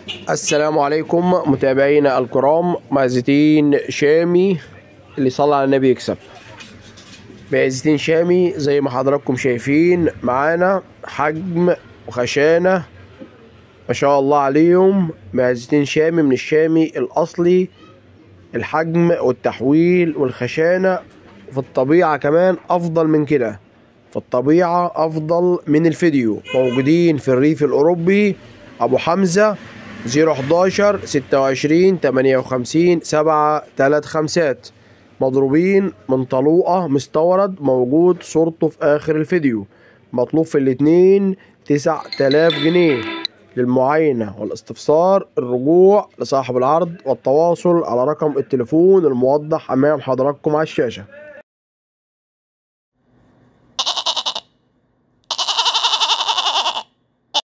السلام عليكم متابعينا الكرام معزتين شامي اللي صلى على النبي يكسب معزتين شامي زي ما حضراتكم شايفين معانا حجم وخشانة ما شاء الله عليهم معزتين شامي من الشامي الأصلي الحجم والتحويل والخشانة في الطبيعة كمان أفضل من كده في الطبيعة أفضل من الفيديو موجودين في الريف الأوروبي أبو حمزة 011 26 58 7 3 خمسات مضروبين من طلوقة مستورد موجود صورته في آخر الفيديو مطلوب في الاتنين 9000 جنيه للمعاينة والاستفسار الرجوع لصاحب العرض والتواصل على رقم التليفون الموضح أمام حضراتكم على الشاشة